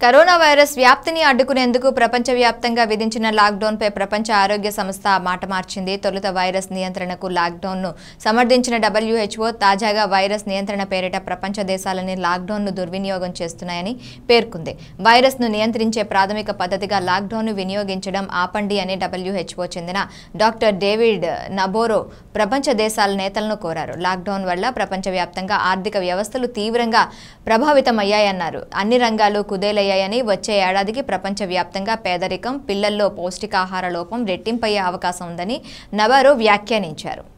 corona virus వ్యాప్తిని అడ్డుకునేందుకు ప్రపంచవ్యాప్తంగా విధించిన లాక్డౌన్పై ప్రపంచ ఆరోగ్య సంస్థ మాట మార్చింది తొలుత వైరస్ నియంత్రణకు లాక్డౌన్ను సమర్థించిన డబ్ల్యూహెచ్ఓ తాజాగా వైరస్ నియంత్రణ పేరిట ప్రపంచ దేశాలని లాక్డౌన్ను దుర్వినియోగం చేస్తున్నాయని పేర్కొంది వైరస్ను నియంత్రించే ప్రాథమిక పద్ధతిగా లాక్డౌన్ను వినియోగించడం ఆపండి అని డబ్ల్యూహెచ్ఓ చెందిన డాక్టర్ డేవిడ్ నబోరో ప్రపంచ దేశాల నేతలను కోరారు లాక్డౌన్ వల్ల ప్రపంచవ్యాప్తంగా ఆర్థిక వ్యవస్థలు తీవ్రంగా ప్రభావితమయ్యాయన్నారు అన్ని రంగాలు కుదేలయ్యాయని వచ్చే ఏడాదికి ప్రపంచవ్యాప్తంగా పేదరికం పిల్లల్లో పౌష్టికాహార లోపం రెట్టింపయ్యే అవకాశం ఉందని నబారో వ్యాఖ్యానించారు